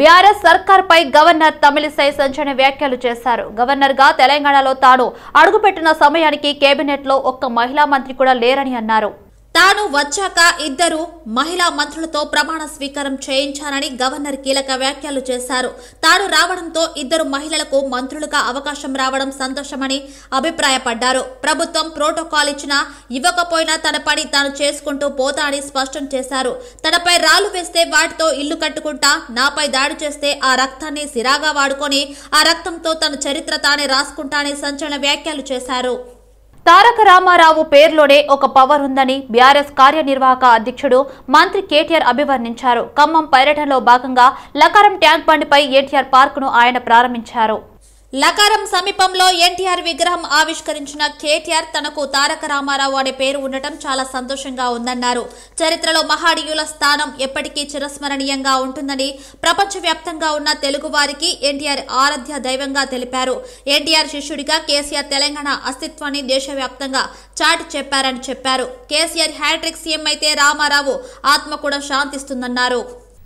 BRS సర్కార్ పై governor Tamilisai సంచలన వ్యాఖ్యలు చేశారు గవర్నర్ గా తెలంగాణలో తాను అడుగుపెట్టిన సమయానికి కేబినెట్ లో ఒక్క మహిళా మంత్రి కూడా లేరని అన్నారు తాను వచ్చాక ఇద్దరు మహిళా మంత్రులతో ప్రమాణ స్వీకారం చేయించానని గవర్నర్ కీలక వ్యాఖ్యలు చేశారు తాను రావడంతో ఇద్దరు మహిళలకు మంత్రులుగా అవకాశం రావడం సంతోషమని అభిప్రాయపడ్డారు ప్రభుత్వం ప్రోటోకాల్ ఇచ్చినా ఇవ్వకపోయినా తన పని తాను చేసుకుంటూ పోతా అని స్పష్టం చేశారు తనపై రాళ్లు వేస్తే వాటితో ఇల్లు కట్టుకుంటా నాపై దాడి చేస్తే ఆ రక్తాన్ని సిరాగా వాడుకొని ఆ రక్తంతో తన చరిత్ర తానే రాసుకుంటా అని సంచలన వ్యాఖ్యలు చేశారు తారక రామారావు పేరులోనే ఒక పవర్ ఉందని బీఆర్ఎస్ కార్యనిర్వాహక అధ్యక్షుడు మంత్రి కేటీఆర్ అభివర్ణించారు ఖమ్మం పర్యటనలో భాగంగా లకారం ట్యాంక్ బండిపై ఎన్టీఆర్ పార్కును ఆయన ప్రారంభించారు లకారం సమీపంలో ఎన్టీఆర్ విగ్రహం ఆవిష్కరించిన కేటీఆర్ తనకు తారక రామారావు అనే పేరు ఉండటం చాలా సంతోషంగా ఉందన్నారు చరిత్రలో మహానీయుల స్థానం ఎప్పటికీ చిరస్మరణీయంగా ఉంటుందని ప్రపంచవ్యాప్తంగా ఉన్న తెలుగు వారికి ఎన్టీఆర్ ఆరాధ్య దైవంగా తెలిపారు ఎన్టీఆర్ శిష్యుడిగా కేసీఆర్ తెలంగాణ అస్తిత్వాన్ని దేశవ్యాప్తంగా చాటి చెప్పారని చెప్పారు కేసీఆర్ హ్యాట్రిక్ సీఎం అయితే రామారావు ఆత్మ కూడా శాంతిస్తుందన్నారు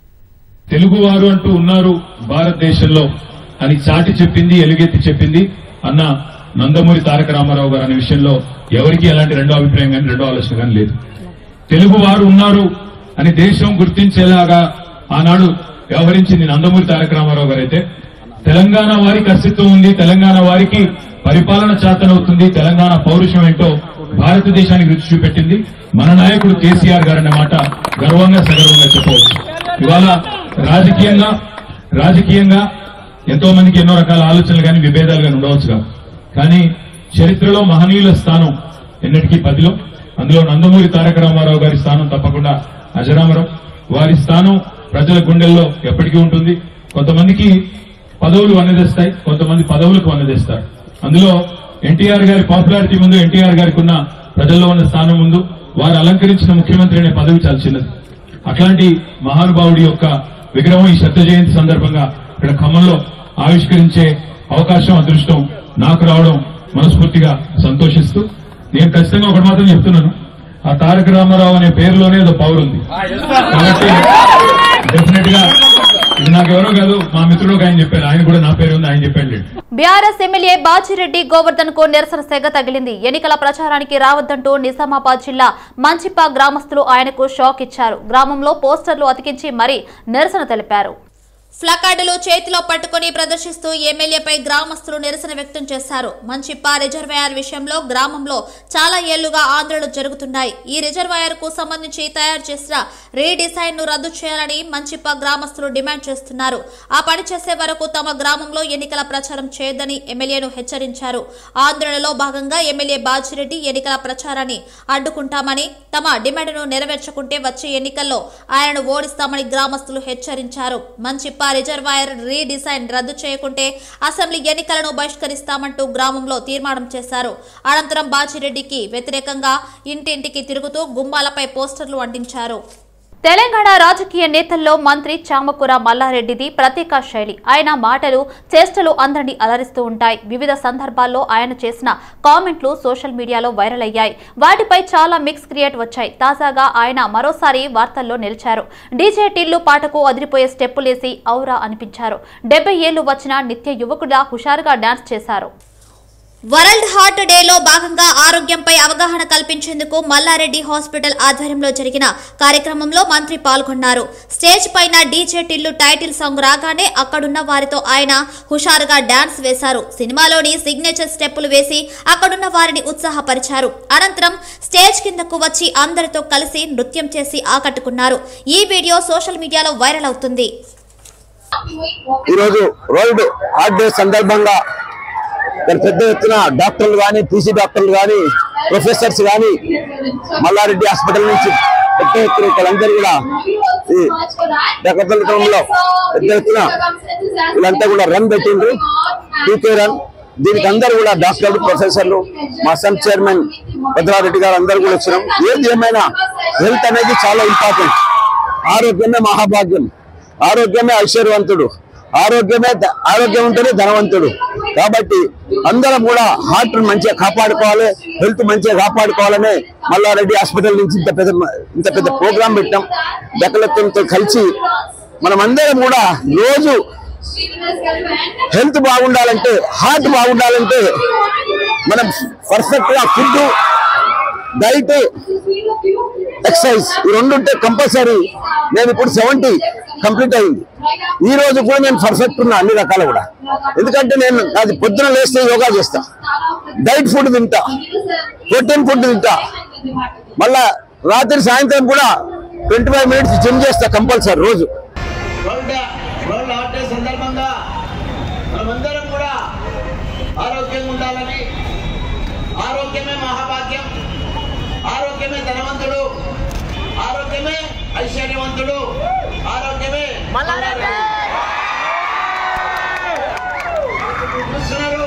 తెలుగువారు అంటూ ఉన్నారు భారతదేశంలో అని చాటి చెప్పింది ఎలుగెత్తి చెప్పింది అన్న నందమూరి తారక రామారావు గారు అనే విషయంలో ఎవరికి ఎలాంటి రెండో అభిప్రాయం కానీ రెండో ఆలోచన కానీ లేదు తెలుగువారు ఉన్నారు అని దేశం గుర్తించేలాగా ఆనాడు వ్యవహరించింది నందమూరి తారక రామారావు గారు అయితే తెలంగాణ వారికి అస్తిత్వం ఉంది తెలంగాణ వారికి పరిపాలన చేతనవుతుంది తెలంగాణ పౌరుషం ఏంటో భారతదేశానికి రుచి చూపెట్టింది మన నాయకుడు కేసీఆర్ గారు అనే మాట గర్వంగా సగర్వంగా చెప్పవచ్చు ఇవాళ రాజకీయంగా రాజకీయంగా ఎంతో మందికి ఎన్నో రకాల ఆలోచనలు కానీ విభేదాలు కానీ ఉండవచ్చు కాదు కానీ చరిత్రలో మహనీయుల స్థానం ఎన్నటికీ పదిలో అందులో నందమూరి తారక రామారావు గారి స్థానం తప్పకుండా అజరామరం వారి స్థానం ప్రజల గుండెల్లో ఎప్పటికీ ఉంటుంది కొంతమందికి పదవులు వన్నదిస్తాయి కొంతమంది పదవులకు వన్నదిస్తారు అందులో ఎన్టీఆర్ గారి పాపులారిటీ ముందు ఎన్టీఆర్ గారికి ఉన్న ప్రజల్లో ఉన్న స్థానం ముందు వారు అలంకరించిన ముఖ్యమంత్రి అనే పదవి చాలా చిన్నది అట్లాంటి మహానుభావుడి యొక్క విగ్రహం ఈ శత జయంతి సందర్భంగా ఇక్కడ ఖమ్మంలో ఆవిష్కరించే అవకాశం అదృష్టం నాకు రావడం మనస్ఫూర్తిగా సంతోషిస్తూ నేను ఖచ్చితంగా ఒకటి మాత్రం చెప్తున్నాను ఆ తారక రామారావు అనే పేరులోనే ఏదో పవర్ ఉంది కాబట్టి డెఫినెట్ గా ఇది నాకెవరో కాదు మా మిత్రుడు ఒక ఆయన చెప్పారు ఆయన కూడా నా పేరు ఉంది ఆయన చెప్పాడు బీఆర్ఎస్ ఎమ్మెల్యే బాజిరెడ్డి గోవర్ధన్ కు నిరసన సెగ తగిలింది ఎన్నికల ప్రచారానికి రావద్దంటూ నిజామాబాద్ జిల్లా మంచిపా గ్రామస్తులు ఆయనకు షాక్ ఇచ్చారు గ్రామంలో పోస్టర్లు అతికించి మరీ నిరసన తెలిపారు ఫ్లకార్డులు చేతిలో పట్టుకుని ప్రదర్శిస్తూ ఎమ్మెల్యేపై గ్రామస్తులు నిరసన వ్యక్తం చేశారు మంచిప్ప రిజర్వాయర్ విషయంలో గ్రామంలో చాలా ఏళ్లుగా ఆందోళనలు జరుగుతున్నాయి ఈ రిజర్వాయర్ కు సంబంధించి తయారు చేసిన రీడిజైన్ ను రద్దు చేయాలని మంచిప్ప గ్రామస్తులు డిమాండ్ చేస్తున్నారు ఆ పని చేసే వరకు తమ గ్రామంలో ఎన్నికల ప్రచారం చేయొద్దని ఎమ్మెల్యేను హెచ్చరించారు ఆందోళనలో భాగంగా ఎమ్మెల్యే బాజిరెడ్డి ఎన్నికల ప్రచారాన్ని అడ్డుకుంటామని తమ డిమాండ్ను నెరవేర్చకుంటే వచ్చే ఎన్నికల్లో ఆయనను ఓడిస్తామని గ్రామస్తులు హెచ్చరించారు మంచిప్ప రిజర్వాయర్ రీడిజైన్ రద్దు చేయకుంటే అసెంబ్లీ ఎన్నికలను బహిష్కరిస్తామంటూ గ్రామంలో తీర్మానం చేశారు అనంతరం బాజిరెడ్డికి వ్యతిరేకంగా ఇంటింటికి తిరుగుతూ గుమ్మాలపై పోస్టర్లు అంటించారు తెలంగాణ రాజకీయ నేతల్లో మంత్రి చామకూర మల్లారెడ్డిది ప్రత్యేక శైలి ఆయన మాటలు చేష్టలు అందరినీ అలరిస్తూ ఉంటాయి వివిధ సందర్భాల్లో ఆయన చేసిన కామెంట్లు సోషల్ మీడియాలో వైరల్ అయ్యాయి వాటిపై చాలా మిక్స్ క్రియేట్ వచ్చాయి తాజాగా ఆయన మరోసారి వార్తల్లో నిలిచారు డీజే టిల్లు పాటకు అదిరిపోయే స్టెప్పులేసి ఔరా అనిపించారు డెబ్బై ఏళ్లు వచ్చిన నిత్య యువకుడా హుషారుగా డాన్స్ చేశారు వరల్డ్ హార్ట్ డేలో భాగంగా ఆరోగ్యంపై అవగాహన కల్పించేందుకు మల్లారెడ్డి హాస్పిటల్ ఆధ్వర్యంలో జరిగిన కార్యక్రమంలో మంత్రి పాల్గొన్నారు స్టేజ్ పైన డీజే టిల్లు టైటిల్ సాంగ్ రాగానే అక్కడున్న వారితో ఆయన హుషారుగా డాన్స్ వేశారు సినిమాలోని సిగ్నేచర్ స్టెప్పులు వేసి అక్కడున్న వారిని ఉత్సాహపరిచారు అనంతరం స్టేజ్ కిందకు వచ్చి అందరితో కలిసి నృత్యం చేసి ఆకట్టుకున్నారు ఈ వీడియో సోషల్ మీడియాలో వైరల్ అవుతుంది ఈరోజు వరల్డ్ హార్ట్ డే సందర్భంగా మరి పెద్ద ఎత్తున డాక్టర్లు కానీ పీసీ డాక్టర్లు కానీ ప్రొఫెసర్స్ కానీ మల్లారెడ్డి హాస్పిటల్ నుంచి పెద్ద ఎత్తున వీళ్ళందరూ కూడా ఈ డెక్కతలంలో పెద్ద ఎత్తున వీళ్ళంతా కూడా రన్ పెట్టిండ్రు టీకే రన్ దీనికి అందరూ కూడా డాక్టర్లు ప్రొఫెసర్లు మా సన్ చైర్మన్ భద్రారెడ్డి గారు అందరూ కూడా వచ్చినాం ఏది ఏమైనా హెల్త్ అనేది చాలా ఇంపార్టెంట్ ఆరోగ్యమే మహాభాగ్యం ఆరోగ్యమే ఐశ్వర్యవంతుడు ఆరోగ్యమే ధ- ఆరోగ్యం ఉంటేనే ధనవంతుడు కాబట్టి అందరం కూడా హార్ట్ మంచిగా కాపాడుకోవాలి హెల్త్ మంచిగా కాపాడుకోవాలనే మల్లారెడ్డి హాస్పిటల్ నుంచి ఇంత పెద్ద ఇంత పెద్ద ప్రోగ్రాం పెట్టాం దక్కలత్వంతో కలిసి మనమందరం కూడా రోజు హెల్త్ బాగుండాలంటే హార్ట్ బాగుండాలంటే మనం పర్ఫెక్ట్ గా ఫుడ్ డైట్ ఎక్సర్సైజ్ ఈ రెండు ఉంటే కంపల్సరీ నేను ఇప్పుడు సెవెంటీ కంప్లీట్ అయింది ఈ రోజు కూడా నేను పర్ఫెక్ట్ ఉన్నా అన్ని రకాలు కూడా ఎందుకంటే నేను అది పొద్దున లేస్తే యోగా చేస్తా డైట్ ఫుడ్ తింటా ప్రోటీన్ ఫుడ్ తింటా మళ్ళా రాత్రి సాయంత్రం కూడా ట్వంటీ ఫైవ్ మినిట్స్ జిమ్ చేస్తా కంపల్సరీ రోజు వరల్డ్ వరల్డ్ హార్ట్ డే సందర్భంగా మనమందరం కూడా ఆరోగ్యంగా ఉండాలని ఆరోగ్యమే మహాభాగ్యం ఆరోగ్యమే ధనవంతుడు ఆరోగ్యమే ఐశ్వర్యవంతుడు ఆరోగ్యమే చూస్తున్నారు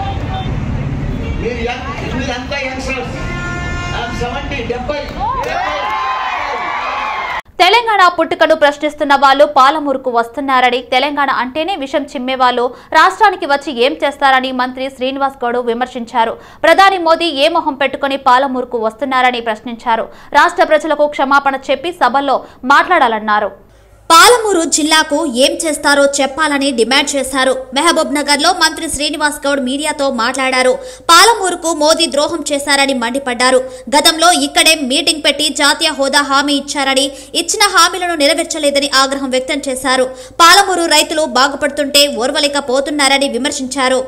మీరు యంగ్ మీరంతా యంగ్స్టర్స్ సెవెంటీ డెబ్బై డెబ్బై తెలంగాణ పుట్టుకను ప్రశ్నిస్తున్న వాళ్ళు పాలమూరుకు వస్తున్నారని తెలంగాణ అంటేనే విషం చిమ్మేవాళ్ళు రాష్ట్రానికి వచ్చి ఏం చేస్తారని మంత్రి శ్రీనివాస్ గౌడ్ విమర్శించారు ప్రధాని మోదీ ఏ మొహం పెట్టుకుని పాలమూరుకు వస్తున్నారని ప్రశ్నించారు రాష్ట్ర ప్రజలకు క్షమాపణ చెప్పి సభల్లో మాట్లాడాలన్నారు పాలమూరు జిల్లాకు ఏం చేస్తారో చెప్పాలని డిమాండ్ చేశారు మహబూబ్ నగర్ లో మంత్రి శ్రీనివాస్ గౌడ్ మీడియాతో మాట్లాడారు పాలమూరుకు మోదీ ద్రోహం చేశారని మండిపడ్డారు గతంలో ఇక్కడే మీటింగ్ పెట్టి జాతీయ హోదా హామీ ఇచ్చారని ఇచ్చిన హామీలను నెరవేర్చలేదని ఆగ్రహం వ్యక్తం చేశారు పాలమూరు రైతులు బాగుపడుతుంటే ఓర్వలేకపోతున్నారని విమర్శించారు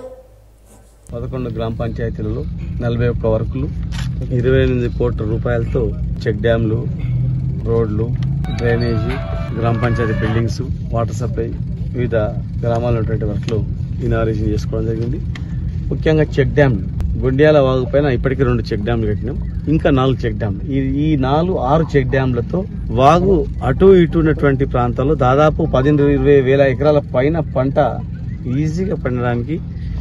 పదకొండు గ్రామ పంచాయతీలలో నలభై ఒక్క వర్కులు ఇరవై ఎనిమిది కోట్ల రూపాయలతో చెక్ డ్యాంలు రోడ్లు డ్రైనేజీ గ్రామ పంచాయతీ బిల్డింగ్స్ వాటర్ సప్లై వివిధ గ్రామాల్లో ఉన్నటువంటి వర్క్లు ఇనారేషన్ చేసుకోవడం జరిగింది ముఖ్యంగా చెక్ డ్యామ్లు గుండ్యాల వాగు పైన ఇప్పటికీ రెండు చెక్ డ్యామ్లు కట్టినాం ఇంకా నాలుగు చెక్ డ్యామ్లు ఈ ఈ నాలుగు ఆరు చెక్ డ్యామ్లతో వాగు అటు ఇటు ఉన్నటువంటి ప్రాంతాల్లో దాదాపు పదిహేను ఇరవై వేల ఎకరాల పైన పంట ఈజీగా పండడానికి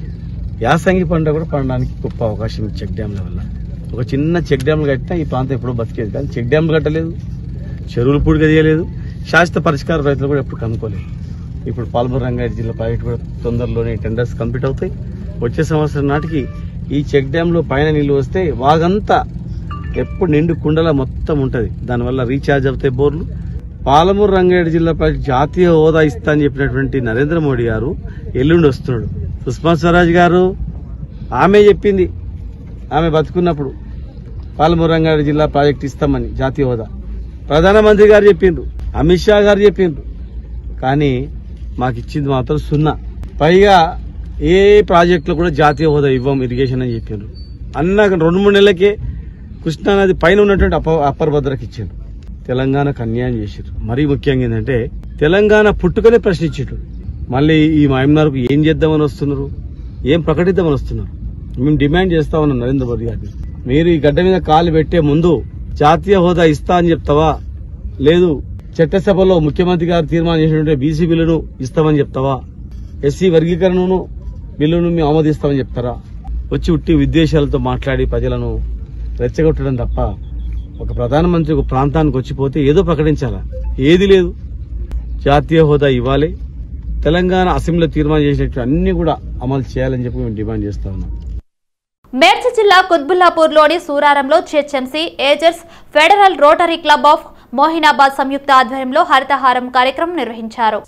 యాసంగి పంట కూడా పండడానికి గొప్ప అవకాశం ఈ చెక్ డ్యామ్ల వల్ల ఒక చిన్న చెక్ డ్యామ్లు కట్టినా ఈ ప్రాంతం ఎప్పుడో బతికేది కానీ చెక్ డ్యామ్లు కట్టలేదు చెరువులు పూడిగా తీయలేదు శాశ్వత పరిష్కార రైతులు కూడా ఎప్పుడు కనుక్కోలేదు ఇప్పుడు పాల్మూరు రంగారెడ్డి జిల్లా ప్రాజెక్టు కూడా తొందరలోనే టెండర్స్ కంప్లీట్ అవుతాయి వచ్చే సంవత్సరం నాటికి ఈ చెక్ డ్యామ్లో పైన నీళ్లు వస్తే వాగంతా ఎప్పుడు నిండు కుండల మొత్తం ఉంటది దానివల్ల రీఛార్జ్ అవుతాయి బోర్లు పాలమూరు రంగారెడ్డి జిల్లా ప్రాజెక్టు జాతీయ హోదా ఇస్తా అని చెప్పినటువంటి నరేంద్ర మోడీ గారు ఎల్లుండి వస్తున్నాడు సుష్మా స్వరాజ్ గారు ఆమె చెప్పింది ఆమె బతుకున్నప్పుడు పాలమూరు రంగారెడ్డి జిల్లా ప్రాజెక్టు ఇస్తామని జాతీయ హోదా ప్రధానమంత్రి గారు చెప్పిండ్రు అమిత్ షా గారు చెప్పిండ్రు కానీ మాకు ఇచ్చింది మాత్రం సున్నా పైగా ఏ ప్రాజెక్టులో కూడా జాతీయ హోదా ఇవ్వం ఇరిగేషన్ అని చెప్పిండ్రు అన్న రెండు మూడు నెలలకే కృష్ణానది పైన ఉన్నటువంటి అప్ప అప్పర్ భద్రకి ఇచ్చిండ్రు తెలంగాణకు అన్యాయం చేసారు మరీ ముఖ్యంగా ఏంటంటే తెలంగాణ పుట్టుకనే ప్రశ్నించారు మళ్ళీ ఈ మహమ్నార్కు ఏం చేద్దామని వస్తున్నారు ఏం ప్రకటిద్దామని వస్తున్నారు మేము డిమాండ్ చేస్తా ఉన్నాం నరేంద్ర మోదీ గారిని మీరు ఈ గడ్డ మీద కాలు పెట్టే ముందు జాతీయ హోదా ఇస్తా అని చెప్తావా లేదు చట్టసభలో ముఖ్యమంత్రి గారు తీర్మానం చేసినటువంటి బీసీ బిల్లును ఇస్తామని చెప్తావా ఎస్సీ వర్గీకరణను బిల్లును మేము ఆమోదిస్తామని చెప్తారా వచ్చి ఉట్టి విద్వేషాలతో మాట్లాడి ప్రజలను రెచ్చగొట్టడం తప్ప ఒక ప్రధానమంత్రి ఒక ప్రాంతానికి వచ్చిపోతే ఏదో ప్రకటించాలా ఏది లేదు జాతీయ హోదా ఇవ్వాలి తెలంగాణ అసెంబ్లీలో తీర్మానం చేసినట్టు అన్ని కూడా అమలు చేయాలని చెప్పి మేము డిమాండ్ చేస్తా ఉన్నాం మేడ్చల్ జిల్లా కుత్బుల్లాపూర్లోని సూరారంలో జిహెచ్ఎంసీ ఏజర్స్ federal rotary club of Moinabad సంయుక్త ఆధ్వర్యంలో హరితహారం కార్యక్రమం నిర్వహించారు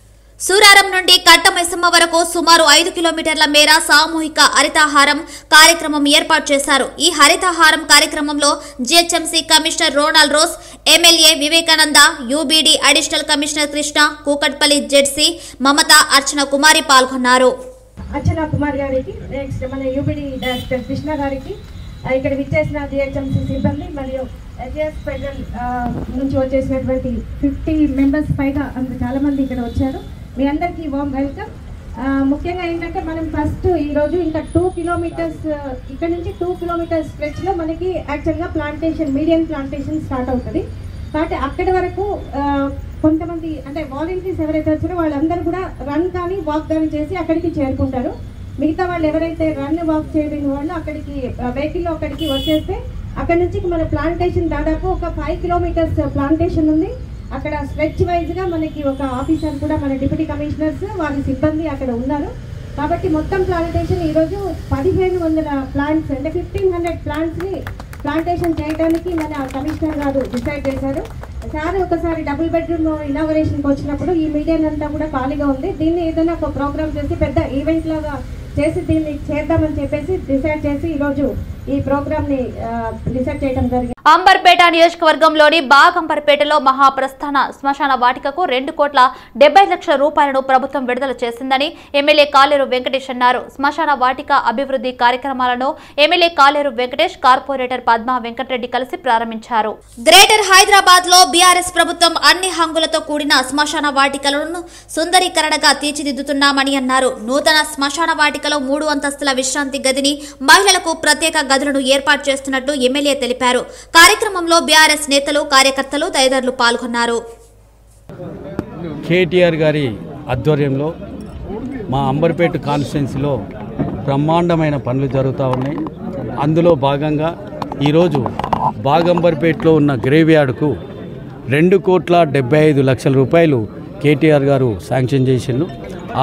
సూరారం నుండి కట్టమైసమ్మ వరకు సుమారు ఐదు కిలోమీటర్ల మేర సామూహిక హరితాహారం కార్యక్రమం ఏర్పాటు చేశారు ఈ హరితహారం కార్యక్రమంలో GHMC commissioner Ronald Ross MLA Vivekananda UBD additional commissioner Krishna Kukatpally ZC Mamata Archana Kumari పాల్గొన్నారు అర్చన కుమార్ గారికి నెక్స్ట్ మన యూబిడి డైరెక్టర్ కృష్ణ గారికి ఆ, ఇక్కడ విచ్చేసిన జిహెచ్ఎంసీ సిబ్బంది మరియు ఎస్ఎస్ ఫెడరల్ ఆ, నుంచి వచ్చేసినటువంటి ఫిఫ్టీ మెంబర్స్ పైగా అంత చాలా మంది ఇక్కడ వచ్చారు మీ అందరికీ వామ్ వెల్కమ్ ఆ, ముఖ్యంగా ఏంటంటే మనం ఫస్ట్ ఈరోజు ఇంకా టూ కిలోమీటర్స్ ఇక్కడ నుంచి టూ కిలోమీటర్స్ స్ట్రెచ్లో మనకి యాక్చువల్గా ప్లాంటేషన్ మీడియం ప్లాంటేషన్ స్టార్ట్ అవుతుంది కాబట్టి అక్కడి వరకు ఆ, కొంతమంది అంటే వాలంటీర్స్ ఎవరైతే వచ్చారో వాళ్ళందరూ కూడా రన్ కానీ వాక్ కానీ చేసి అక్కడికి చేరుకుంటారు మిగతా వాళ్ళు ఎవరైతే రన్ వాక్ చేయలేని వాళ్ళు అక్కడికి వెహికల్లో అక్కడికి వచ్చేస్తే అక్కడ నుంచి మన ప్లాంటేషన్ దాదాపు ఒక ఫైవ్ కిలోమీటర్స్ ప్లాంటేషన్ ఉంది అక్కడ స్ట్రెచ్ వైజ్ గా మనకి ఒక ఆఫీసర్ కూడా మన డిప్యూటీ కమిషనర్స్ వారి సిబ్బంది అక్కడ ఉన్నారు కాబట్టి మొత్తం ప్లాంటేషన్ ఈరోజు పదిహేను వందల ప్లాంట్స్ అంటే ఫిఫ్టీన్ హండ్రెడ్ ప్లాంట్స్ ని ప్లాంటేషన్ చేయడానికి మన కమిషనర్ గారు డిసైడ్ చేశారు సార్ ఒకసారి డబుల్ బెడ్రూమ్ ఇనాగరేషన్కి వచ్చినప్పుడు ఈ మీడియా అంతా కూడా ఖాళీగా ఉంది దీన్ని ఏదైనా ఒక ప్రోగ్రామ్ చేసి పెద్ద ఈవెంట్ లాగా చేసి దీన్ని చేద్దామని చెప్పేసి డిసైడ్ చేసి ఈరోజు ఈ ప్రోగ్రామ్ని డిసైడ్ చేయడం జరిగింది అంబర్పేట నియోజకవర్గంలోని బాగంబర్పేటలో మహాప్రస్థాన శ్మశాన వాటికకు రెండు కోట్ల డెబ్బై లక్షల రూపాయలను ప్రభుత్వం విడుదల చేసిందని ఎమ్మెల్యే కాలేరు వెంకటేష్ అన్నారు శ్మశాన వాటిక అభివృద్ధి కార్యక్రమాలను ఎమ్మెల్యే కాలేరు వెంకటేష్ కార్పొరేటర్ పద్మా వెంకటరెడ్డి కలిసి ప్రారంభించారు గ్రేటర్ హైదరాబాద్ లో బీఆర్ఎస్ ప్రభుత్వం అన్ని హంగులతో కూడిన శ్మశాన వాటికలను సుందరీకరణగా తీర్చిదిద్దుతున్నామని అన్నారు నూతన శ్మశాన వాటికలో మూడు అంతస్తుల విశ్రాంతి గదిని మహిళలకు ప్రత్యేక గదులను ఏర్పాటు చేస్తున్నట్టు ఎమ్మెల్యే తెలిపారు కార్యక్రమంలో బీఆర్ఎస్ నేతలు కార్యకర్తలు తదితరులు పాల్గొన్నారు కేటీఆర్ గారి ఆధ్వర్యంలో మా అంబర్పేట కాన్స్టిట్యున్సీలో బ్రహ్మాండమైన పనులు జరుగుతూ ఉన్నాయి అందులో భాగంగా ఈరోజు బాగంబర్పేటలో ఉన్న గ్రేవ్ యార్డుకు రెండు కోట్ల డెబ్బై ఐదు లక్షల రూపాయలు కేటీఆర్ గారు శాంక్షన్ చేసిండు ఆ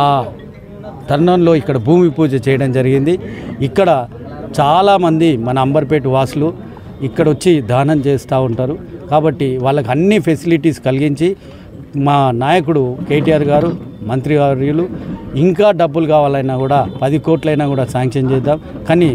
తరుణంలో ఇక్కడ భూమి పూజ చేయడం జరిగింది ఇక్కడ చాలామంది మన అంబర్పేట వాసులు ఇక్కడ వచ్చి దానం చేస్తూ ఉంటారు కాబట్టి వాళ్ళకి అన్ని ఫెసిలిటీస్ కలిగించి మా నాయకుడు కేటీఆర్ గారు మంత్రి గారు ఇంకా డబ్బులు కావాలన్నా కూడా పది కోట్లైనా కూడా శాంక్షన్ చేద్దాం కానీ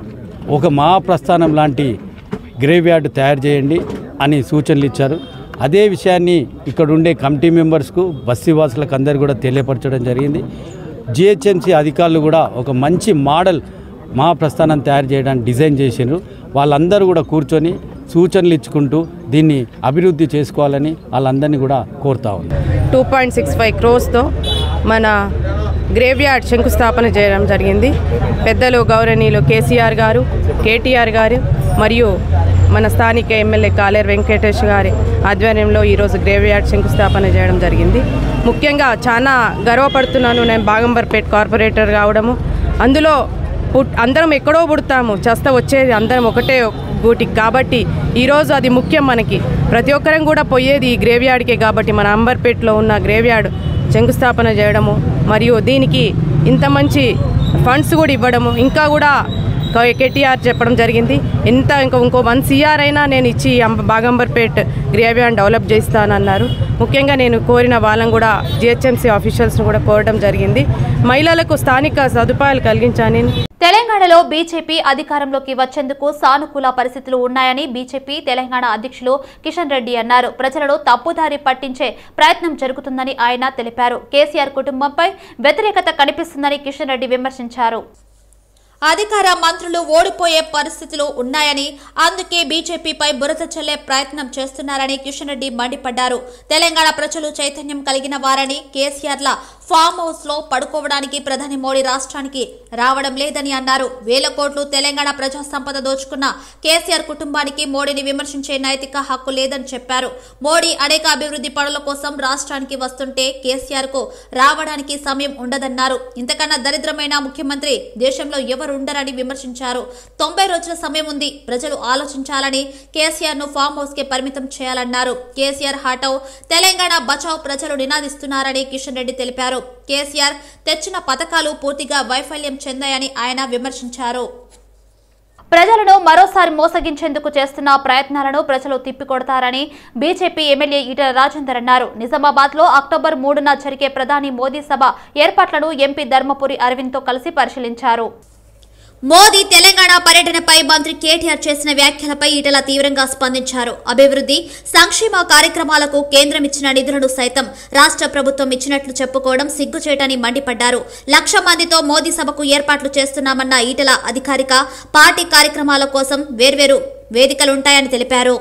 ఒక మా ప్రస్థానం లాంటి గ్రేవ్ యార్డ్ తయారు చేయండి అని సూచనలు ఇచ్చారు అదే విషయాన్ని ఇక్కడ ఉండే కమిటీ మెంబర్స్కు బస్తీవాసులకు అందరు కూడా తెలియపరచడం జరిగింది జిహెచ్ఎంసీ అధికారులు కూడా ఒక మంచి మోడల్ మా ప్రస్థానం తయారు చేయడానికి డిజైన్ చేసిండ్రు వాళ్ళందరూ కూడా కూర్చొని సూచనలు ఇచ్చుకుంటూ దీన్ని అభివృద్ధి చేసుకోవాలని వాళ్ళందరినీ కూడా కోరుతా ఉన్నారు టూ పాయింట్ సిక్స్ ఫైవ్ క్రోస్తో మన గ్రేవ్ యార్డ్ శంకుస్థాపన చేయడం జరిగింది పెద్దలు గౌరవనీయులు కేసీఆర్ గారు కేటీఆర్ గారు మరియు మన స్థానిక ఎమ్మెల్యే కాలేరు వెంకటేష్ గారి ఆధ్వర్యంలో ఈరోజు గ్రేవ్ యార్డ్ శంకుస్థాపన చేయడం జరిగింది ముఖ్యంగా చాలా గర్వపడుతున్నాను నేను బాగంబర్పేట్ కార్పొరేటర్ కావడము అందులో పుట్ అందరం ఎక్కడో పుడతాము చస్త వచ్చేది అందరం ఒకటే గూటికి కాబట్టి ఈరోజు అది ముఖ్యం మనకి ప్రతి ఒక్కరం కూడా పోయేది ఈ గ్రేవ్ యార్డ్కే కాబట్టి మన అంబర్పేటలో ఉన్న గ్రేవ్ యార్డ్ శంకుస్థాపన చేయడము మరియు దీనికి ఇంత మంచి ఫండ్స్ కూడా ఇవ్వడము ఇంకా కూడా కేటీఆర్ చెప్పడం జరిగింది ఎంత ఇంకో ఇంకో వన్ సిఆర్ అయినా నేను ఇచ్చి అంబ- బాగంబర్పేట్ గ్రేవ్ యార్డ్ డెవలప్ చేస్తానన్నారు ముఖ్యంగా నేను కోరిన వాళ్ళని కూడా జిహెచ్ఎంసీ ఆఫీషియల్స్ను కూడా కోరడం జరిగింది మహిళలకు స్థానిక సదుపాయాలు కలిగించాలని తెలంగాణలో బీజేపీ అధికారంలోకి వచ్చేందుకు సానుకూల పరిస్థితులు ఉన్నాయని బీజేపీ తెలంగాణ అధ్యక్షులు కిషన్ రెడ్డి అన్నారు ప్రజలను తప్పుదారి పట్టించే ప్రయత్నం జరుగుతుందని ఆయన తెలిపారు కేసీఆర్ కుటుంబంపై వ్యతిరేకత కనిపిస్తుందని కిషన్ రెడ్డి విమర్శించారు అధికార మంత్రులు ఓడిపోయే పరిస్థితులు ఉన్నాయని అందుకే బీజేపీపై బురద చల్లే ప్రయత్నం చేస్తున్నారని కిషన్ రెడ్డి మండిపడ్డారు తెలంగాణ ప్రజలు చైతన్యం కలిగిన వారని కేసీఆర్ల ఫామ్ హౌస్ లో పడుకోవడానికి ప్రధాని మోడీ రాష్ట్రానికి రావడం లేదని అన్నారు వేల కోట్లు తెలంగాణ ప్రజా సంపద దోచుకున్న కేసీఆర్ కుటుంబానికి మోడీని విమర్శించే నైతిక హక్కు లేదని చెప్పారు మోడీ అనేక అభివృద్ధి పనుల కోసం రాష్ట్రానికి వస్తుంటే కేసీఆర్ కు రావడానికి సమయం ఉండదన్నారు ఇంతకన్నా దరిద్రమైన ముఖ్యమంత్రి దేశంలో ఎవరు ఉండరని విమర్శించారు తొంభై రోజుల సమయం ఉంది ప్రజలు ఆలోచించాలని కేసీఆర్ ను ఫామ్ హౌస్ కి పరిమితం చేయాలన్నారు కేసీఆర్ హాటౌ తెలంగాణ బచావ్ ప్రజలు నినాదిస్తున్నారని కిషన్ రెడ్డి తెలిపారు కేసీఆర్ తెచ్చిన పథకాలు పూర్తిగా వైఫల్యం చెందాయని ఆయన విమర్శించారు ప్రజలను మరోసారి మోసగించేందుకు చేస్తున్న ప్రయత్నాలను ప్రజలు తిప్పికొడతారని బీజేపీ ఎమ్మెల్యే ఈటల రాజేందర్ అన్నారు నిజామాబాద్ లో అక్టోబర్ మూడున జరిగే ప్రధాని మోదీ సభ ఏర్పాట్లను ఎంపీ ధర్మపురి అరవింద్ తో కలిసి పరిశీలించారు మోదీ తెలంగాణ పర్యటనపై మంత్రి కేటీఆర్ చేసిన వ్యాఖ్యలపై ఈటల తీవ్రంగా స్పందించారు అభివృద్ధి సంక్షేమ కార్యక్రమాలకు కేంద్రం ఇచ్చిన నిధులను సైతం రాష్ట్ర ప్రభుత్వం ఇచ్చినట్లు చెప్పుకోవడం సిగ్గుచేటని మండిపడ్డారు లక్ష మందితో మోదీ సభకు ఏర్పాట్లు చేస్తున్నామన్న ఈటల అధికారిక పార్టీ కార్యక్రమాల కోసం వేర్వేరు వేదికలుంటాయని తెలిపారు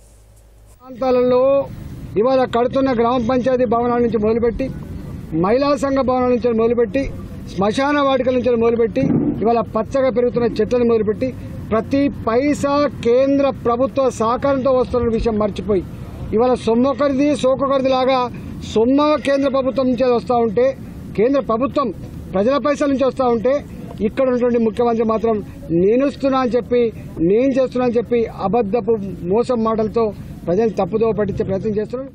ప్రాంతాలలో ఇవాళ కడుతున్న గ్రామ పంచాయతీ భవనాల నుంచి మొదలుపెట్టి మహిళా సంఘ భవనాల నుంచి మొదలుపెట్టి శ్మశాన వాటికల నుంచి మొదలుపెట్టి ఇవాళ పచ్చగా పెరుగుతున్న చెట్లను మొదలుపెట్టి ప్రతి పైసా కేంద్ర ప్రభుత్వ సహకారంతో వస్తున్న విషయం మర్చిపోయి ఇవాళ సొమ్మొకరిది సోకొకరిది లాగా సొమ్మ కేంద్ర ప్రభుత్వం నుంచి వస్తూ ఉంటే కేంద్ర ప్రభుత్వం ప్రజల పైసల నుంచి వస్తూ ఉంటే ఇక్కడ ఉన్నటువంటి ముఖ్యమంత్రి మాత్రం నేనుస్తున్నా అని చెప్పి నేను చేస్తున్నా అని చెప్పి అబద్ధపు మోసం మాటలతో ప్రజలు తప్పుదోవ పట్టించే ప్రయత్నం చేస్తున్నారు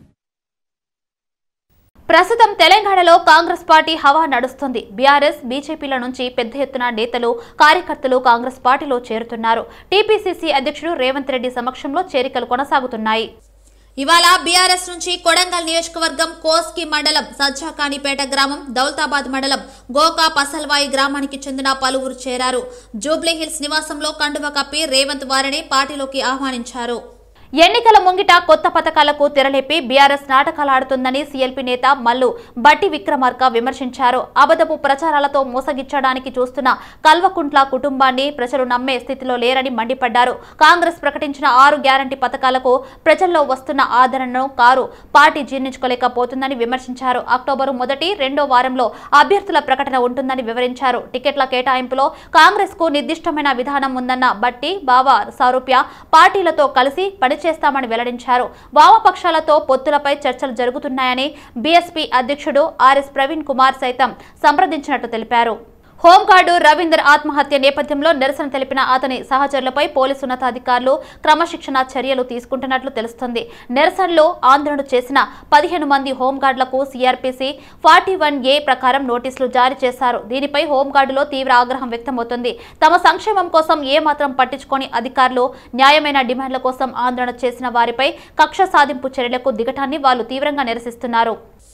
ప్రస్తుతం తెలంగాణలో కాంగ్రెస్ పార్టీ హవా నడుస్తుంది బీఆర్ఎస్ బీజేపీల నుంచి పెద్ద ఎత్తున నేతలు కార్యకర్తలు కాంగ్రెస్ పార్టీలో చేరుతున్నారు టీపీసీసీ అధ్యక్షుడు రేవంత్ రెడ్డి సమక్షంలో చేరికలు కొనసాగుతున్నాయి ఇవాళ బీఆర్ఎస్ నుంచి కొడంగల్ నియోజకవర్గం కోస్కి మండలం సజ్జాకానిపేట గ్రామం దౌలతాబాద్ మండలం గోకా పసల్వాయి గ్రామానికి చెందిన పలువురు చేరారు జూబ్లీ హిల్స్ నివాసంలో కండువ కప్పి రేవంత్ వారిని పార్టీలోకి ఆహ్వానించారు ఎన్నికల ముంగిట కొత్త పథకాలకు తెరలేపి బీఆర్ఎస్ నాటకాలు ఆడుతుందని సీఎల్పీ నేత మల్లు బట్టి విక్రమార్క విమర్శించారు అబద్ధపు ప్రచారాలతో మోసగిచ్చడానికి చూస్తున్న కల్వకుంట్ల కుటుంబాన్ని ప్రజలు నమ్మే స్థితిలో లేరని మండిపడ్డారు కాంగ్రెస్ ప్రకటించిన ఆరు గ్యారంటీ పథకాలకు ప్రజల్లో వస్తున్న ఆదరణను కారు పార్టీ జీర్ణించుకోలేకపోతుందని విమర్శించారు అక్టోబరు మొదటి రెండో వారంలో అభ్యర్థుల ప్రకటన ఉంటుందని వివరించారు టికెట్ల కేటాయింపులో కాంగ్రెస్ కు నిర్దిష్టమైన విధానం ఉందన్న బట్టి బావా సారూప్య పార్టీలతో కలిసి పనిచేస్తామని వెల్లడించారు వామపక్షాలతో పొత్తులపై చర్చలు జరుగుతున్నాయని బీఎస్పీ అధ్యక్షుడు ఆర్ఎస్ ప్రవీణ్ కుమార్ సైతం సంప్రదించినట్టు తెలిపారు హోంగార్డు రవీందర్ ఆత్మహత్య నేపథ్యంలో నిరసన తెలిపిన అతని సహచరులపై పోలీసు ఉన్నతాధికారులు క్రమశిక్షణ చర్యలు తీసుకుంటున్నట్లు తెలుస్తుంది నిరసనలో ఆందోళన చేసిన పదిహేను మంది హోంగార్డులకు సీఆర్పీసీ ఫార్టీ వన్ ఏ ప్రకారం నోటీసులు జారీ చేశారు దీనిపై హోంగార్డులో తీవ్ర ఆగ్రహం వ్యక్తమవుతుంది తమ సంక్షేమం కోసం ఏమాత్రం పట్టించుకొని అధికారులు న్యాయమైన డిమాండ్ల కోసం ఆందోళన చేసిన వారిపై కక్ష సాధింపు చర్యలకు దిగటాన్ని వాళ్ళు తీవ్రంగా నిరసిస్తున్నారు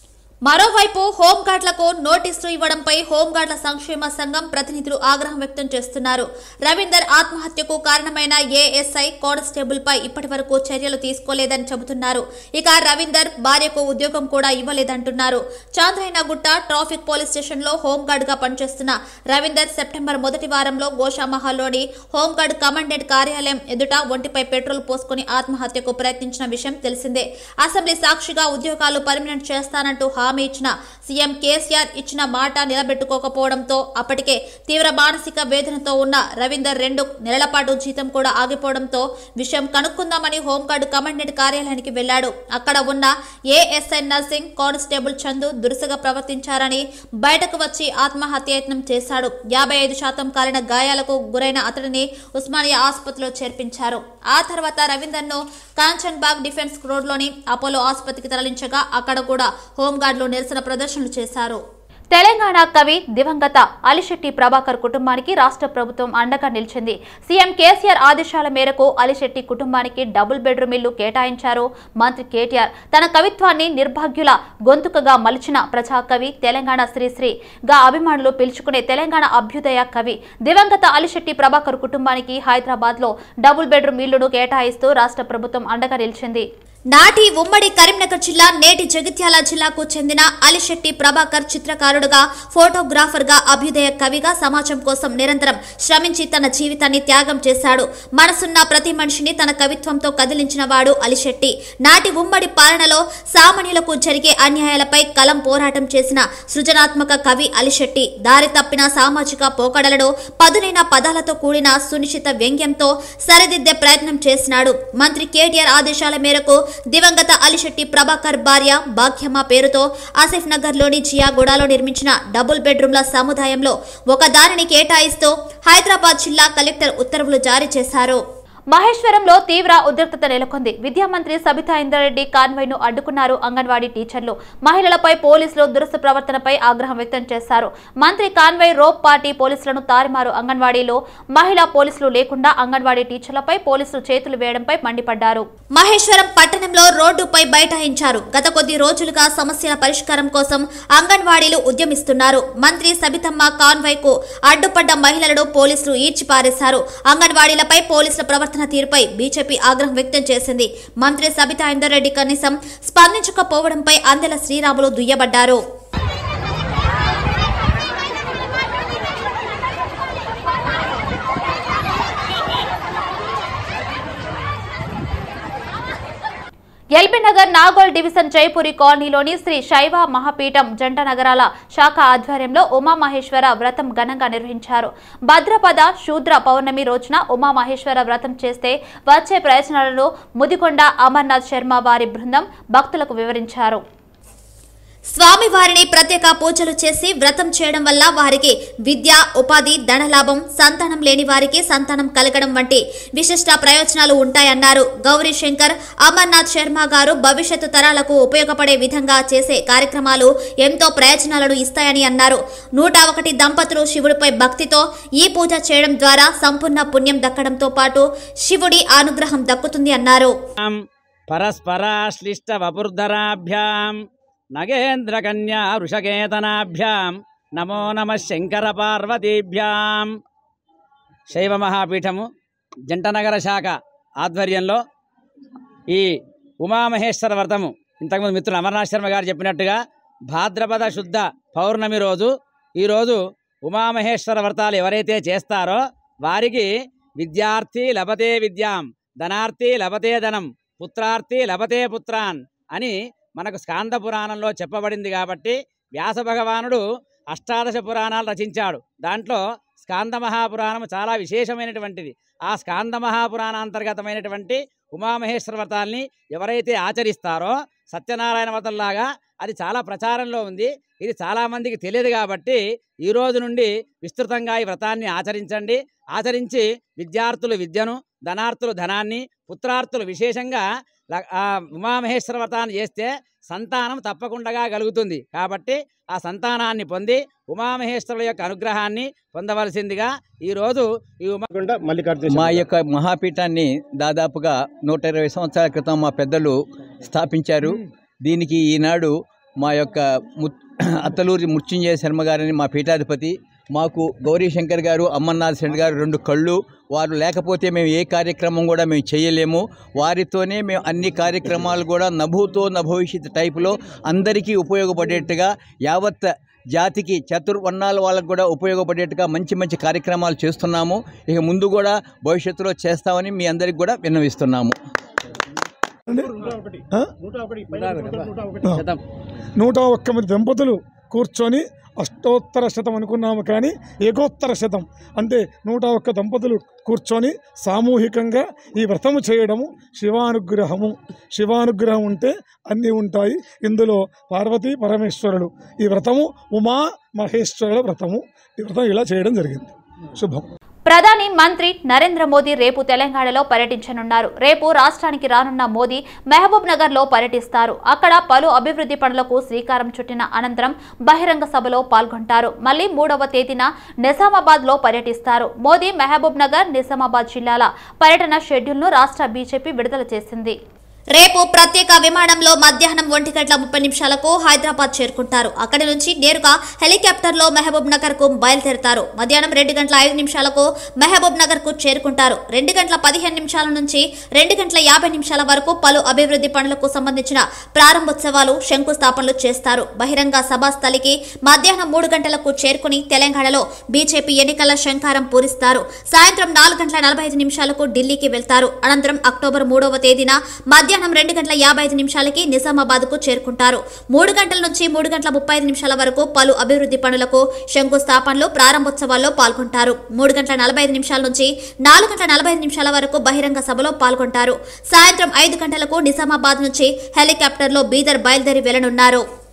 మరోవైపు హోంగార్డులకు నోటీసులు ఇవ్వడంపై హోంగార్డుల సంక్షేమ సంఘం ప్రతినిధులు ఆగ్రహం వ్యక్తం చేస్తున్నారు రవీందర్ ఆత్మహత్యకు కారణమైన ఏఎస్ఐ కానిస్టేబుల్ పై ఇప్పటి వరకు చర్యలు తీసుకోలేదని చెబుతున్నారు ఇక రవీందర్ భార్యకు ఉద్యోగం కూడా ఇవ్వలేదంటున్నారు చాంద్రైనగుట్ట ట్రాఫిక్ పోలీస్ స్టేషన్ లో హోంగార్డ్ గా పనిచేస్తున్న రవీందర్ సెప్టెంబర్ మొదటి వారంలో గోషామహల్లోని హోంగార్డ్ కమాండెంట్ కార్యాలయం ఎదుట ఒంటిపై పెట్రోల్ పోసుకుని ఆత్మహత్యకు ప్రయత్నించిన విషయం తెలిసిందే అసెంబ్లీ సాక్షిగా ఉద్యోగాలు పర్మనెంట్ చేస్తానంటూ హామీ ఇచ్చిన సీఎం కేసీఆర్ ఇచ్చిన మాట నిలబెట్టుకోకపోవడంతో అప్పటికే తీవ్ర మానసిక వేదనతో ఉన్న రవీందర్ రెండు నెలల పాటు జీతం కూడా ఆగిపోవడంతో విషయం కనుక్కుందామని హోంగార్డు కమాండెంట్ కార్యాలయానికి వెళ్లాడు అక్కడ ఉన్న ఏఎస్ఐ నర్సింగ్ కానిస్టేబుల్ చందు దురుసుగా ప్రవర్తించారని బయటకు వచ్చి ఆత్మహత్యయత్నం చేశాడు యాభై ఐదు శాతం కాలిన గాయాలకు గురైన అతడిని ఉస్మానియా ఆసుపత్రిలో చేర్పించారు ఆ తర్వాత రవీందర్ను కాంచన్ బాగ్ డిఫెన్స్ రోడ్లోని అపోలో ఆసుపత్రికి తరలించగా అక్కడ కూడా హోంగార్డులు నిరసన ప్రదర్శనలు చేశారు తెలంగాణ కవి దివంగత అలిశెట్టి ప్రభాకర్ కుటుంబానికి రాష్ట్ర ప్రభుత్వం అండగా నిలిచింది సీఎం కేసీఆర్ ఆదేశాల మేరకు అలిశెట్టి కుటుంబానికి డబుల్ బెడ్రూమ్ ఇల్లు కేటాయించారు మంత్రి కేటీఆర్ తన కవిత్వాన్ని నిర్భాగ్యుల గొంతుకగా మలిచిన ప్రజాకవి తెలంగాణ శ్రీశ్రీ గా అభిమానులు పిలుచుకునే తెలంగాణ అభ్యుదయ కవి దివంగత అలిశెట్టి ప్రభాకర్ కుటుంబానికి హైదరాబాద్ లో డబుల్ బెడ్రూమ్ ఇల్లును కేటాయిస్తూ రాష్ట్ర ప్రభుత్వం అండగా నిలిచింది నాటి ఉమ్మడి కరీంనగర్ జిల్లా నేటి జగిత్యాల జిల్లాకు చెందిన అలిశెట్టి ప్రభాకర్ చిత్రకారుడుగా ఫోటోగ్రాఫర్గా అభ్యుదయ కవిగా సమాజం కోసం నిరంతరం శ్రమించి తన జీవితాన్ని త్యాగం చేశాడు మనసున్న ప్రతి మనిషిని తన కవిత్వంతో కదిలించిన వాడు అలిశెట్టి నాటి ఉమ్మడి పాలనలో సామాన్యులకు జరిగే అన్యాయాలపై కలం పోరాటం చేసిన సృజనాత్మక కవి అలిశెట్టి దారి తప్పిన సామాజిక పోకడలలో పదునైన పదాలతో కూడిన సునిశ్చిత వ్యంగ్యంతో సరిదిద్దే ప్రయత్నం చేసినాడు మంత్రి కేటీఆర్ ఆదేశాల మేరకు దివంగత అలిశెట్టి ప్రభాకర్ భార్య భాగ్యమ్మ పేరుతో ఆసిఫ్ నగర్ లోని జియాగూడలో నిర్మించిన డబుల్ బెడ్రూమ్ల సముదాయంలో ఒక దానిని కేటాయిస్తూ హైదరాబాద్ జిల్లా కలెక్టర్ ఉత్తర్వులు జారీ చేశారు మహేశ్వరంలో తీవ్ర ఉద్రిక్తత నెలకొంది విద్యా మంత్రి సబితా ఇంద్రారెడ్డి కాన్వాయ్ ను అడ్డుకున్నారు అంగన్వాడీ టీచర్లు మహిళలపై పోలీసులు దురుసు ప్రవర్తనపై ఆగ్రహం వ్యక్తం చేశారు మంత్రి కాన్వాయ్ రోప్ పార్టీ పోలీసులను తారుమారు అంగన్వాడీలో మహిళా పోలీసులు లేకుండా అంగన్వాడీ టీచర్లపై పోలీసులు చేతులు వేయడంపై మండిపడ్డారు మహేశ్వరం పట్టణంలో రోడ్డుపై బైఠాయించారు గత కొద్ది రోజులుగా సమస్యల పరిష్కారం కోసం అంగన్వాడీలు ఉద్యమిస్తున్నారు మంత్రి సబితమ్మ కాన్వాయ్ కు అడ్డుపడ్డ మహిళలను పోలీసులు ఈడ్చిపారేశారు అంగన్వాడీలపై పోలీసుల ప్రవర్తన తీరుపై బీజేపీ ఆగ్రహం వ్యక్తం చేసింది మంత్రి సబితా ఇందర్రెడ్డి కనీసం స్పందించకపోవడంపై అందెల శ్రీరాములు దుయ్యబడ్డారు ఎల్బీ నగర్ నాగోల్ డివిజన్ జైపూరి కాలనీలోని శ్రీ శైవ మహాపీఠం జంట నగరాల శాఖ ఆధ్వర్యంలో ఉమామహేశ్వర వ్రతం ఘనంగా నిర్వహించారు భద్రపద శూద్ర పౌర్ణమి రోజున ఉమామహేశ్వర వ్రతం చేస్తే వచ్చే ప్రయోజనాలను ముదికొండ అమర్నాథ్ శర్మ వారి బృందం భక్తులకు వివరించారు స్వామివారిని ప్రత్యేక పూజలు చేసి వ్రతం చేయడం వల్ల వారికి విద్య ఉపాధి ధనలాభం సంతానం లేని వారికి సంతానం కలగడం వంటి విశిష్ట ప్రయోజనాలు ఉంటాయన్నారు గౌరీ శంకర్ అమర్నాథ్ శర్మ గారు భవిష్యత్తు తరాలకు ఉపయోగపడే విధంగా చేసే కార్యక్రమాలు ఎంతో ప్రయోజనాలను ఇస్తాయని అన్నారు నూట ఒకటి దంపతులు శివుడిపై భక్తితో ఈ పూజ చేయడం ద్వారా సంపూర్ణ పుణ్యం దక్కడంతో పాటు శివుడి అనుగ్రహం దక్కుతుంది అన్నారు ఆం పరస్పరాశ్లిష్టవపుర్ధరాభ్యాం నగేంద్రకన్యా వృషకేతనాభ్యాం నమో నమ శంకర పార్వతీభ్యాం శైవ మహాపీఠము జంటనగర శాఖ ఆధ్వర్యంలో ఈ ఉమామహేశ్వర వ్రతము ఇంతకుముందు మిత్రులు అమర్నాథ్ శర్మ గారు చెప్పినట్టుగా భాద్రపద శుద్ధ పౌర్ణమి రోజు ఈరోజు ఉమామహేశ్వర వ్రతాలు ఎవరైతే చేస్తారో వారికి విద్యార్థి లభతే విద్యాం ధనార్థి లభతే ధనం పుత్రార్థి లభతే పుత్రాన్ అని మనకు స్కాంద పురాణంలో చెప్పబడింది కాబట్టి వ్యాస భగవానుడు అష్టాదశ పురాణాలు రచించాడు దాంట్లో స్కాంద మహాపురాణం చాలా విశేషమైనటువంటిది ఆ స్కాంద మహాపురాణాంతర్గతమైనటువంటి ఉమామహేశ్వర వ్రతాల్ని ఎవరైతే ఆచరిస్తారో సత్యనారాయణ వ్రతంలాగా అది చాలా ప్రచారంలో ఉంది ఇది చాలామందికి తెలియదు కాబట్టి ఈ రోజు నుండి విస్తృతంగా ఈ వ్రతాన్ని ఆచరించండి ఆచరించి విద్యార్థులు విద్యను ధనార్థులు ధనాన్ని పుత్రార్థులు విశేషంగా ల- ఆ ఉమామహేశ్వర వ్రతాన్ని చేస్తే సంతానం తప్పకుండా కలుగుతుంది కాబట్టి ఆ సంతానాన్ని పొంది ఉమామహేశ్వరుల యొక్క అనుగ్రహాన్ని పొందవలసిందిగా ఈరోజు ఈ ఉమా మా యొక్క మహాపీఠాన్ని దాదాపుగా నూట ఇరవై సంవత్సరాల క్రితం మా పెద్దలు స్థాపించారు దీనికి ఈనాడు మా యొక్క ము అత్తలూరి మృత్యుంజయ శర్మ గారని మా పీఠాధిపతి మాకు గౌరీశంకర్ గారు అమర్నాథ్ శెట్టి గారు రెండు కళ్ళు వారు లేకపోతే మేము ఏ కార్యక్రమం కూడా మేము చేయలేము వారితోనే మేము అన్ని కార్యక్రమాలు కూడా నభూతో నభవిష్యత్ టైపులో అందరికీ ఉపయోగపడేట్టుగా యావత్ జాతికి చతుర్వర్ణాల వాళ్ళకు కూడా ఉపయోగపడేట్టుగా మంచి మంచి కార్యక్రమాలు చేస్తున్నాము ఇక ముందు కూడా భవిష్యత్తులో చేస్తామని మీ అందరికి కూడా విన్నవిస్తున్నాము నూట ఒక్క మంది దంపతులు కూర్చొని అష్టోత్తర శతం అనుకున్నాము కానీ ఏకోత్తర శతం అంటే నూట ఒక్క దంపతులు కూర్చొని సామూహికంగా ఈ వ్రతము చేయడము శివానుగ్రహము శివానుగ్రహం ఉంటే అన్నీ ఉంటాయి ఇందులో పార్వతీ పరమేశ్వరులు ఈ వ్రతము ఉమా మహేశ్వరుల వ్రతము ఈ వ్రతం ఇలా చేయడం జరిగింది శుభం ప్రధాని మంత్రి నరేంద్ర మోదీ రేపు తెలంగాణలో పర్యటించనున్నారు రేపు రాష్ట్రానికి రానున్న మోదీ మహబూబ్ నగర్ లో పర్యటిస్తారు అక్కడ పలు అభివృద్ధి పనులకు శ్రీకారం చుట్టిన అనంతరం బహిరంగ సభలో పాల్గొంటారు మళ్లీ మూడవ తేదీన నిజామాబాద్ లో పర్యటిస్తారు మోదీ మహబూబ్ నగర్ నిజామాబాద్ జిల్లాల పర్యటన షెడ్యూల్ను రాష్ట్ర బీజేపీ విడుదల చేసింది రేపు ప్రత్యేక విమానంలో మధ్యాహ్నం ఒంటి గంటల ముప్పై నిమిషాలకు హైదరాబాద్ చేరుకుంటారు అక్కడి నుంచి నేరుగా హెలికాప్టర్లో మహబూబ్ నగర్ కు బయలుదేరతారు మధ్యాహ్నం రెండు గంటల ఐదు నిమిషాలకు మహబూబ్ నగర్ కు చేరుకుంటారు రెండు గంటల పదిహేను నిమిషాల నుంచి రెండు గంటల యాభై నిమిషాల వరకు పలు అభివృద్ధి పనులకు సంబంధించిన ప్రారంభోత్సవాలు శంకుస్థాపనలు చేస్తారు బహిరంగ సభా స్థలికి మధ్యాహ్నం మూడు గంటలకు చేరుకుని తెలంగాణలో బీజేపీ ఎన్నికల శంకారం పూరిస్తారు సాయంత్రం నాలుగు గంటల నలభై ఐదు నిమిషాలకు ఢిల్లీకి వెళ్తారు అనంతరం అక్టోబర్ మూడవ తేదీన మధ్యాహ్నం రెండు గంటల యాభై ఐదు నిమిషాలకి నిజామాబాద్ కు చేరుకుంటారు మూడు గంటల నుంచి మూడు గంటల ముప్పై ఐదు నిమిషాల వరకు పలు అభివృద్ధి పనులకు శంకుస్థాపనలు ప్రారంభోత్సవాల్లో పాల్గొంటారు మూడు గంటల నలభై ఐదు నిమిషాల నుంచి నాలుగు గంటల నలభై ఐదు నిమిషాల వరకు బహిరంగ సభలో పాల్గొంటారు సాయంత్రం ఐదు గంటలకు నిజామాబాద్ నుంచి హెలికాప్టర్లో బీదర్ బయలుదేరి వెళ్లనున్నారు